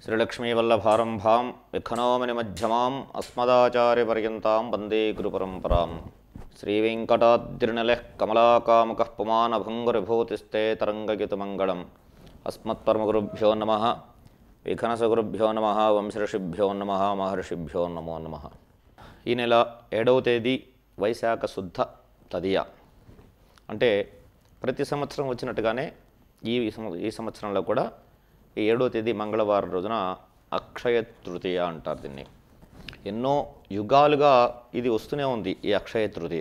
శ్రీలక్ష్మీవల్లభారంభాం విఖనోమని మధ్యమాం అస్మదాచార్యపర్యంతాం వందే గురుపరంపరాం శ్రీవేంకటాద్రినలః కమలాకాముకః పుమానభంగురిభూతిస్తే తరంగయుతమంగళం అస్మత్పరమగురుభ్యో నమ విఘనసగురుభ్యో నమ వంశర్షిభ్యో నమ మహర్షిభ్యో నమో నమ ఈ నెల ఏడవ తేదీ వైశాఖ శుద్ధ తదియ అంటే ప్రతి సంవత్సరం వచ్చినట్టుగానే ఈ సంవ- ఈ సంవత్సరంలో కూడా ఈ ఏడో తేదీ మంగళవారం రోజున అక్షయ తృతీయ అంటారు దీన్ని ఎన్నో యుగాలుగా ఇది వస్తూనే ఉంది ఈ అక్షయ తృతీయ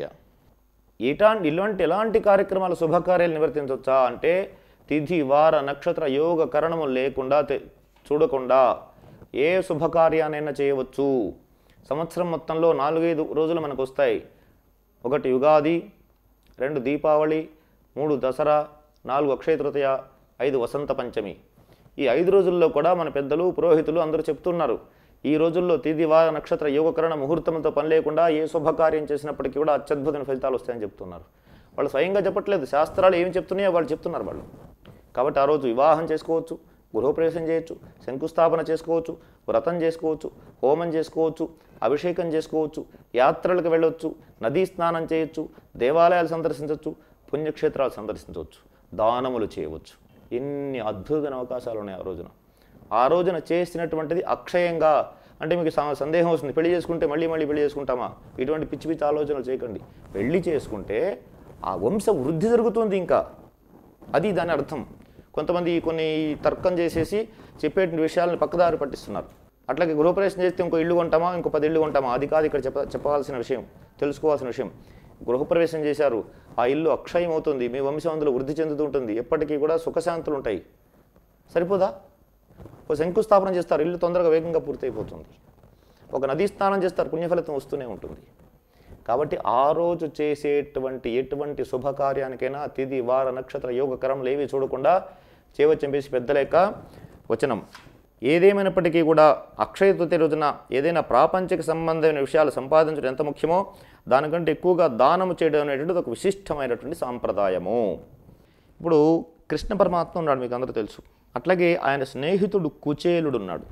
ఇటాంటి ఇలాంటి ఎలాంటి కార్యక్రమాలు శుభకార్యాలు నిర్వర్తించవచ్చా అంటే తిథి వార నక్షత్ర యోగ కరణము లేకుండా తె- చూడకుండా ఏ శుభకార్యానైనా చేయవచ్చు సంవత్సరం మొత్తంలో నాలుగైదు రోజులు మనకు వస్తాయి ఒకటి యుగాది రెండు దీపావళి మూడు దసరా నాలుగు అక్షయ తృతీయ ఐదు వసంత పంచమి ఈ ఐదు రోజుల్లో కూడా మన పెద్దలు పురోహితులు అందరూ చెప్తున్నారు ఈ రోజుల్లో తిథి వార నక్షత్ర యోగకరణ ముహూర్తంతో పని లేకుండా ఏ శుభకార్యం చేసినప్పటికీ కూడా అత్యద్భుతమైన ఫలితాలు వస్తాయని చెప్తున్నారు వాళ్ళు స్వయంగా చెప్పట్లేదు శాస్త్రాలు ఏమి చెప్తున్నాయో వాళ్ళు చెప్తున్నారు వాళ్ళు కాబట్టి ఆ రోజు వివాహం చేసుకోవచ్చు గృహప్రవేశం చేయొచ్చు శంకుస్థాపన చేసుకోవచ్చు వ్రతం చేసుకోవచ్చు హోమం చేసుకోవచ్చు అభిషేకం చేసుకోవచ్చు యాత్రలకు వెళ్ళొచ్చు నదీ స్నానం చేయొచ్చు దేవాలయాలు సందర్శించవచ్చు పుణ్యక్షేత్రాలు సందర్శించవచ్చు దానములు చేయవచ్చు ఎన్ని అద్భుతమైన అవకాశాలు ఉన్నాయి ఆ రోజున ఆ రోజున చేసినటువంటిది అక్షయంగా అంటే మీకు స- సందేహం వస్తుంది పెళ్లి చేసుకుంటే మళ్ళీ మళ్ళీ పెళ్లి చేసుకుంటామా ఇటువంటి పిచ్చి పిచ్చి ఆలోచనలు చేయకండి పెళ్లి చేసుకుంటే ఆ వంశ వృద్ధి జరుగుతుంది ఇంకా అది దాని అర్థం కొంతమంది కొన్ని తర్కం చేసేసి చెప్పేటువంటి విషయాలను పక్కదారి పట్టిస్తున్నారు అట్లాగే గృహప్రవేశం చేస్తే ఇంకో ఇల్లు కొంటామా ఇంకో పది ఇల్లు కొంటామా అది కాదు ఇక్కడ చెప్ప చెప్పాల్సిన విషయం తెలుసుకోవాల్సిన విషయం గృహప్రవేశం చేశారు ఆ ఇల్లు అక్షయం అవుతుంది మీ వంశం అందులో వృద్ధి చెందుతూ ఉంటుంది ఎప్పటికీ కూడా సుఖశాంతులు ఉంటాయి సరిపోదా ఒక శంకుస్థాపన చేస్తారు ఇల్లు తొందరగా వేగంగా పూర్తయిపోతుంది ఒక నదీ స్నానం చేస్తారు పుణ్యఫలితం వస్తూనే ఉంటుంది కాబట్టి ఆ రోజు చేసేటువంటి ఎటువంటి శుభకార్యానికైనా తిథి వార నక్షత్ర యోగ కర్మలు ఏవి చూడకుండా చేయవచ్చంపేసి పెద్దల యొక్క వచనం ఏదేమైనప్పటికీ కూడా అక్షయ తృతీయ రోజున ఏదైనా ప్రాపంచిక సంబంధమైన విషయాలు సంపాదించడం ఎంత ముఖ్యమో దానికంటే ఎక్కువగా దానము చేయడం అనేటువంటిది ఒక విశిష్టమైనటువంటి సాంప్రదాయము ఇప్పుడు కృష్ణ పరమాత్మ ఉన్నాడు మీకు అందరూ తెలుసు అట్లాగే ఆయన స్నేహితుడు కుచేలుడు ఉన్నాడు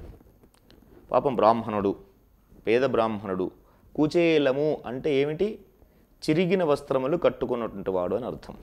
పాపం బ్రాహ్మణుడు పేద బ్రాహ్మణుడు కుచేలము అంటే ఏమిటి చిరిగిన వస్త్రములు కట్టుకున్నటువంటి వాడు అని అర్థం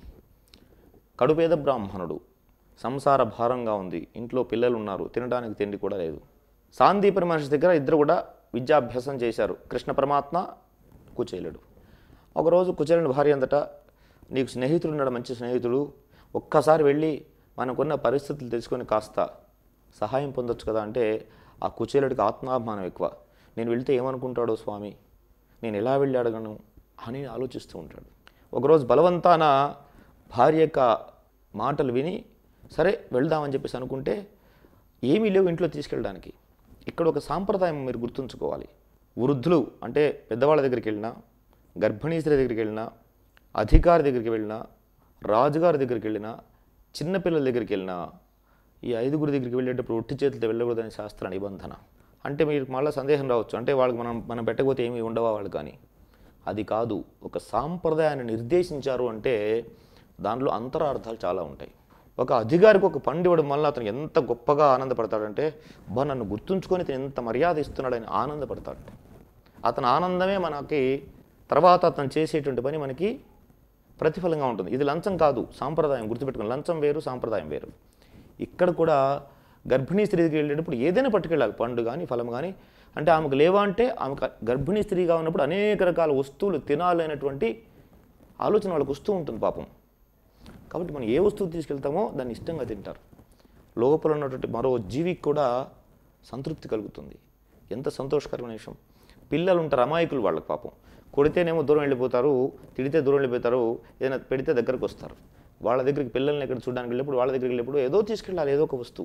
కడుపేద బ్రాహ్మణుడు సంసార భారంగా ఉంది ఇంట్లో పిల్లలు ఉన్నారు తినడానికి తిండి కూడా లేదు సాందీపని మహర్షి దగ్గర ఇద్దరు కూడా విద్యాభ్యాసం చేశారు కృష్ణ పరమాత్మ కుచేలుడు ఒకరోజు కుచేలుని భార్య అంతటా నీకు స్నేహితుడు ఉన్నాడు మంచి స్నేహితుడు ఒక్కసారి వెళ్ళి మనకున్న పరిస్థితులు తెలుసుకొని కాస్త సహాయం పొందొచ్చు కదా అంటే ఆ కుచేలుడికి ఆత్మాభిమానం ఎక్కువ నేను వెళ్తే ఏమనుకుంటాడో స్వామి నేను ఎలా వెళ్ళి అడగను అని ఆలోచిస్తూ ఉంటాడు ఒకరోజు బలవంతాన భార్య యొక్క మాటలు విని సరే వెళ్దామని చెప్పేసి అనుకుంటే ఏమీ లేవు ఇంట్లో తీసుకెళ్ళడానికి ఇక్కడ ఒక సాంప్రదాయం మీరు గుర్తుంచుకోవాలి వృద్ధులు అంటే పెద్దవాళ్ళ దగ్గరికి వెళ్ళినా గర్భిణీ స్త్రీ దగ్గరికి వెళ్ళినా అధికారి దగ్గరికి వెళ్ళినా రాజుగారి దగ్గరికి వెళ్ళినా చిన్నపిల్లల దగ్గరికి వెళ్ళినా ఈ ఐదుగురు దగ్గరికి వెళ్ళేటప్పుడు ఒట్టి చేతులతో వెళ్ళకూడదని శాస్త్ర నిబంధన అంటే మీరు మళ్ళీ సందేహం రావచ్చు అంటే వాళ్ళకి మనం మనం పెట్టకపోతే ఏమీ ఉండవా వాళ్ళు కానీ అది కాదు ఒక సాంప్రదాయాన్ని నిర్దేశించారు అంటే దానిలో అంతరార్థాలు చాలా ఉంటాయి ఒక అధికారికి ఒక పండు ఇవ్వడం వల్ల అతను ఎంత గొప్పగా ఆనందపడతాడంటే బా నన్ను గుర్తుంచుకొని ఇతను ఎంత మర్యాద ఇస్తున్నాడని ఆనందపడతాడు అతని ఆనందమే మనకి తర్వాత అతను చేసేటువంటి పని మనకి ప్రతిఫలంగా ఉంటుంది ఇది లంచం కాదు సాంప్రదాయం గుర్తుపెట్టుకుని లంచం వేరు సాంప్రదాయం వేరు ఇక్కడ కూడా గర్భిణీ స్త్రీ దగ్గరికి వెళ్ళేటప్పుడు ఏదైనా పట్టుకెళ్ళాలి పండు కానీ ఫలం కానీ అంటే ఆమెకు లేవా అంటే ఆమెకు గర్భిణీ స్త్రీగా ఉన్నప్పుడు అనేక రకాల వస్తువులు తినాలనేటువంటి ఆలోచన వాళ్ళకి వస్తూ ఉంటుంది పాపం కాబట్టి మనం ఏ వస్తువు తీసుకెళ్తామో దాన్ని ఇష్టంగా తింటారు లోపల ఉన్నటువంటి మరో జీవికి కూడా సంతృప్తి కలుగుతుంది ఎంత సంతోషకరమైన విషయం పిల్లలు ఉంటారు అమాయకులు వాళ్ళకి పాపం కొడితేనేమో దూరం వెళ్ళిపోతారు తిడితే దూరం వెళ్ళిపోతారు ఏదైనా పెడితే దగ్గరకు వస్తారు వాళ్ళ దగ్గరికి పిల్లల్ని ఎక్కడ చూడడానికి వెళ్ళినప్పుడు వాళ్ళ దగ్గరికి వెళ్ళినప్పుడు ఏదో తీసుకెళ్ళాలి ఏదో ఒక వస్తువు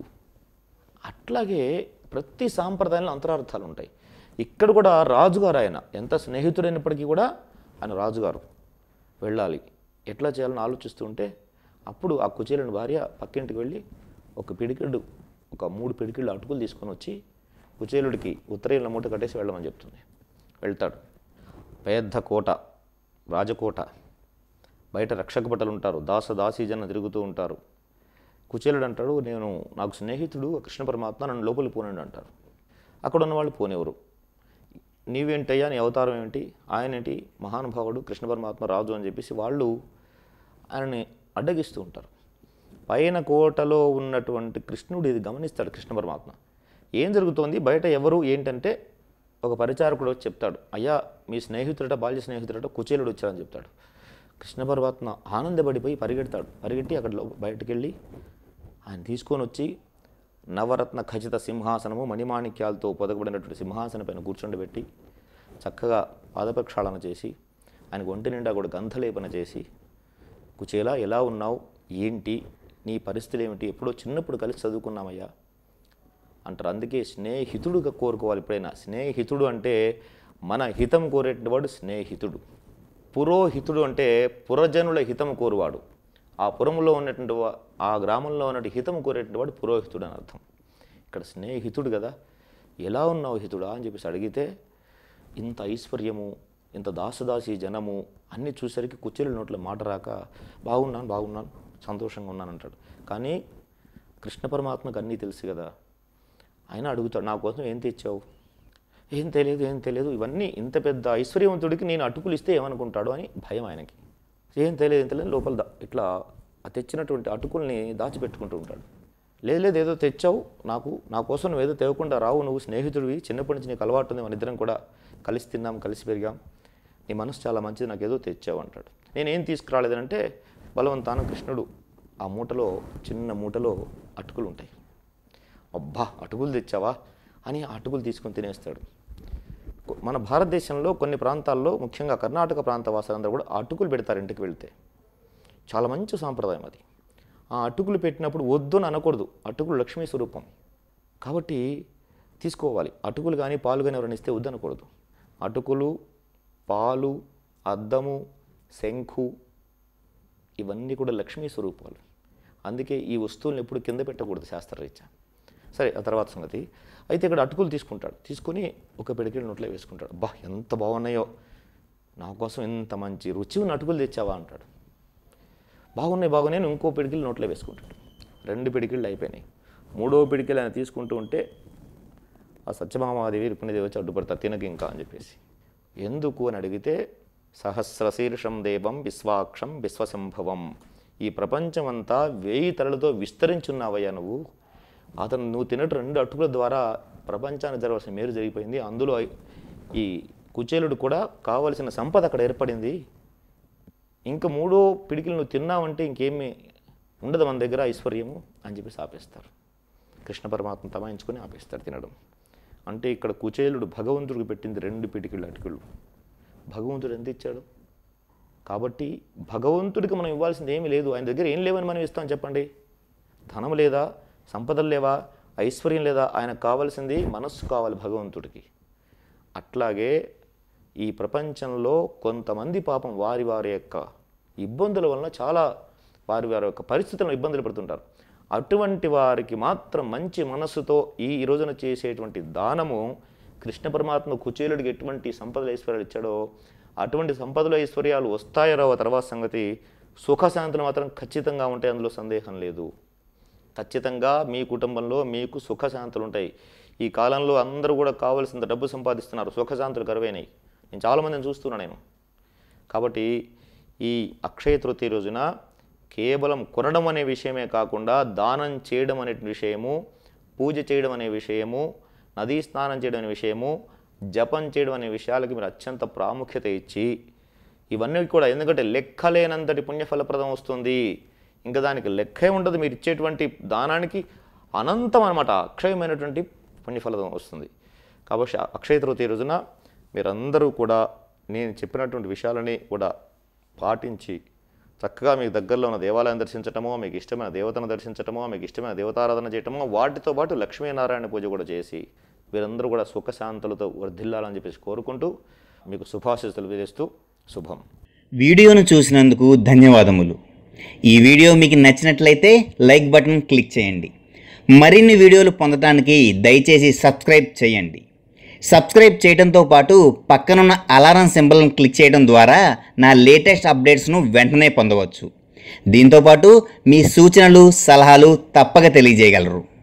అట్లాగే ప్రతి సాంప్రదాయంలో అంతరార్థాలు ఉంటాయి ఇక్కడ కూడా రాజుగారు ఆయన ఎంత స్నేహితుడైనప్పటికీ కూడా ఆయన రాజుగారు వెళ్ళాలి ఎట్లా చేయాలని ఆలోచిస్తూ ఉంటే అప్పుడు ఆ కుచేలుని భార్య పక్కింటికి వెళ్ళి ఒక పిడికిడు ఒక మూడు పిడికిళ్ళు అటుకులు తీసుకొని వచ్చి కుచేలుడికి ఉత్తరీయుల మూట కట్టేసి వెళ్ళమని చెప్తుంది వెళ్తాడు పెద్ద కోట రాజకోట బయట రక్షక భటులు ఉంటారు దాస దాసీజన తిరుగుతూ ఉంటారు కుచేలుడు అంటాడు నేను నాకు స్నేహితుడు కృష్ణ పరమాత్మ నన్ను లోపలికి పోనండి అంటారు అక్కడ ఉన్న వాళ్ళు పోనేవారు నీవేంటయ్యా నీ అవతారం ఏమిటి ఆయన ఏంటి మహానుభావుడు కృష్ణ పరమాత్మ రాజు అని చెప్పేసి వాళ్ళు ఆయనని అడ్డగిస్తూ ఉంటారు పైన కోటలో ఉన్నటువంటి కృష్ణుడు ఇది గమనిస్తాడు కృష్ణ పరమాత్మ ఏం జరుగుతోంది బయట ఎవరు ఏంటంటే ఒక పరిచారకుడు వచ్చి చెప్తాడు అయ్యా మీ స్నేహితుడట బాల్య స్నేహితుడట కుచేలుడు వచ్చారని చెప్తాడు కృష్ణ పరమాత్మ ఆనందపడిపోయి పరిగెడతాడు పరిగెట్టి అక్కడ లో- బయటికి వెళ్ళి ఆయన తీసుకొని వచ్చి నవరత్న ఖచ్చిత సింహాసనము మణిమాణిక్యాలతో పొదగబడినటువంటి సింహాసనం పైన కూర్చోండబెట్టి చక్కగా పాదప్రక్షాళన చేసి ఆయనకు ఒంటి నిండా కూడా గంధలేపన చేసి కుచేలా ఎలా ఉన్నావు ఏంటి నీ పరిస్థితులు ఏమిటి ఎప్పుడో చిన్నప్పుడు కలిసి చదువుకున్నామయ్యా అంటారు అందుకే స్నేహితుడుగా కోరుకోవాలి ఎప్పుడైనా స్నేహితుడు అంటే మన హితం కోరేటువంటి వాడు స్నేహితుడు పురోహితుడు అంటే పురజనుల హితం కోరువాడు ఆ పురములో ఉన్నటువంటి వా- ఆ గ్రామంలో ఉన్నటువంటి హితం కోరేటువంటి వాడు పురోహితుడు అని అర్థం ఇక్కడ స్నేహితుడు కదా ఎలా ఉన్నావు హితుడా అని చెప్పేసి అడిగితే ఇంత ఐశ్వర్యము ఇంత దాసదాసి జనము అన్నీ చూసరికి కుచ్చెల నోట్ల మాట రాక బాగున్నాను బాగున్నాను సంతోషంగా ఉన్నాను అంటాడు కానీ కృష్ణ పరమాత్మకు అన్నీ తెలుసు కదా ఆయన అడుగుతాడు నా కోసం ఏం తెచ్చావు ఏం తెలియదు ఏం తెలియదు ఇవన్నీ ఇంత పెద్ద ఐశ్వర్యవంతుడికి నేను అటుకులు ఇస్తే ఏమనుకుంటాడు అని భయం ఆయనకి ఏం తెలియదు ఏం తెలియదు లోపల దా- ఇట్లా ఆ తెచ్చినటువంటి అటుకుల్ని దాచిపెట్టుకుంటూ ఉంటాడు లేదు లేదు ఏదో తెచ్చావు నాకు నా కోసం నువ్వు ఏదో తేవకుండా రావు నువ్వు స్నేహితుడివి చిన్నప్పటి నుంచి నీకు అలవాటు ఉంది మన ఇద్దరం కూడా కలిసి తిన్నాం కలిసి పెరిగాం నీ మనసు చాలా మంచిది నాకు ఏదో తెచ్చావు అంటాడు నేనేం తీసుకురాలేదంటే బలవంతాన కృష్ణుడు ఆ మూటలో చిన్న మూటలో అటుకులు ఉంటాయి అబ్బా అటుకులు తెచ్చావా అని ఆ అటుకులు తీసుకొని తినేస్తాడు కొ- మన భారతదేశంలో కొన్ని ప్రాంతాల్లో ముఖ్యంగా కర్ణాటక ప్రాంత వాసులందరూ కూడా ఆ అటుకులు పెడతారు ఇంటికి వెళ్తే చాలా మంచి సాంప్రదాయం అది ఆ అటుకులు పెట్టినప్పుడు వద్దు అని అనకూడదు అటుకులు లక్ష్మీ స్వరూపం కాబట్టి తీసుకోవాలి అటుకులు కానీ పాలు కానీ ఎవరైనా ఇస్తే వద్దు అనకూడదు అటుకులు పాలు అద్దము శంఖు ఇవన్నీ కూడా లక్ష్మీ స్వరూపాలు అందుకే ఈ వస్తువులను ఎప్పుడు కింద పెట్టకూడదు శాస్త్రరీత్యా సరే ఆ తర్వాత సంగతి అయితే ఇక్కడ అటుకులు తీసుకుంటాడు తీసుకొని ఒక పిడికిడి నోట్లో వేసుకుంటాడు బా ఎంత బాగున్నాయో నా కోసం ఎంత మంచి రుచి ఉన్న అటుకులు తెచ్చావా అంటాడు బాగున్నాయి బాగున్నాయి అని ఇంకో పిడికిలు నోట్లో వేసుకుంటాడు రెండు పిడికిళ్ళు అయిపోయినాయి మూడో పిడికిలు ఆయన తీసుకుంటూ ఉంటే ఆ సత్యభామాదేవి రుక్మిణీదేవి వచ్చి అడ్డుపడతారు తినక ఇంకా అని చెప్పేసి ఎందుకు అని అడిగితే సహస్రశీర్షం దేవం విశ్వాక్షం విశ్వసంభవం ఈ ప్రపంచమంతా వేయి తలలతో విస్తరించున్నావయ్యా నువ్వు అతను నువ్వు తినట్టు రెండు అటుకుల ద్వారా ప్రపంచానికి జరగాల్సిన మేలు జరిగిపోయింది అందులో ఈ కుచేలుడు కూడా కావలసిన సంపద అక్కడ ఏర్పడింది ఇంకా మూడో పిడికిలు నువ్వు తిన్నావంటే ఇంకేమీ ఉండదు మన దగ్గర ఐశ్వర్యము అని చెప్పేసి ఆపేస్తారు కృష్ణ పరమాత్మ తమాయించుకొని ఆపేస్తాడు తినడం అంటే ఇక్కడ కుచేలుడు భగవంతుడికి పెట్టింది రెండు పిడికిళ్ళు అటుకులు భగవంతుడు ఎంత ఇచ్చాడు కాబట్టి భగవంతుడికి మనం ఇవ్వాల్సింది ఏమీ లేదు ఆయన దగ్గర ఏం లేవని మనం ఇస్తాం చెప్పండి ధనం లేదా సంపదలు లేవా ఐశ్వర్యం లేదా ఆయనకు కావాల్సింది మనస్సు కావాలి భగవంతుడికి అట్లాగే ఈ ప్రపంచంలో కొంతమంది పాపం వారి వారి యొక్క ఇబ్బందుల వలన చాలా వారి వారి యొక్క పరిస్థితులను ఇబ్బందులు పడుతుంటారు అటువంటి వారికి మాత్రం మంచి మనస్సుతో ఈ ఈ రోజున చేసేటువంటి దానము కృష్ణ పరమాత్మ కుచేలుడికి ఎటువంటి సంపదలు ఐశ్వర్యాలు ఇచ్చాడో అటువంటి సంపదలు ఐశ్వర్యాలు వస్తాయో రావో తర్వాత సంగతి సుఖశాంతులు మాత్రం ఖచ్చితంగా ఉంటాయి అందులో సందేహం లేదు ఖచ్చితంగా మీ కుటుంబంలో మీకు సుఖశాంతులు ఉంటాయి ఈ కాలంలో అందరూ కూడా కావలసినంత డబ్బు సంపాదిస్తున్నారు సుఖశాంతులు కరువైనాయి నేను చాలామందిని చూస్తున్నా నేను కాబట్టి ఈ అక్షయ తృతీయ రోజున కేవలం కొనడం అనే విషయమే కాకుండా దానం చేయడం అనే విషయము పూజ చేయడం అనే విషయము నదీ స్నానం చేయడం అనే విషయము జపం చేయడం అనే విషయాలకి మీరు అత్యంత ప్రాముఖ్యత ఇచ్చి ఇవన్నీ కూడా ఎందుకంటే లెక్కలేనంతటి పుణ్యఫలప్రదం వస్తుంది ఇంకా దానికి లెక్కే ఉండదు మీరు ఇచ్చేటువంటి దానానికి అనంతం అనమాట అక్షయమైనటువంటి పుణ్యఫలదం వస్తుంది కాబట్టి అక్షయ తృతీయ రోజున మీరందరూ కూడా నేను చెప్పినటువంటి విషయాలని కూడా పాటించి చక్కగా మీకు దగ్గరలో ఉన్న దేవాలయం దర్శించటమో మీకు ఇష్టమైన దేవతను దర్శించటమో మీకు ఇష్టమైన దేవతారాధన చేయటమో వాటితో పాటు లక్ష్మీనారాయణ పూజ కూడా చేసి వీరందరూ కూడా సుఖశాంతులతో వర్ధిల్లాలని చెప్పేసి కోరుకుంటూ మీకు శుభాశీస్సులు తెలియజేస్తూ శుభం వీడియోను చూసినందుకు ధన్యవాదములు ఈ వీడియో మీకు నచ్చినట్లయితే లైక్ బటన్ క్లిక్ చేయండి మరిన్ని వీడియోలు పొందడానికి దయచేసి సబ్స్క్రైబ్ చేయండి సబ్స్క్రైబ్ చేయడంతో పాటు పక్కనున్న అలారం సింబల్ని క్లిక్ చేయడం ద్వారా నా లేటెస్ట్ అప్డేట్స్ను వెంటనే పొందవచ్చు దీంతోపాటు మీ సూచనలు సలహాలు తప్పక తెలియజేయగలరు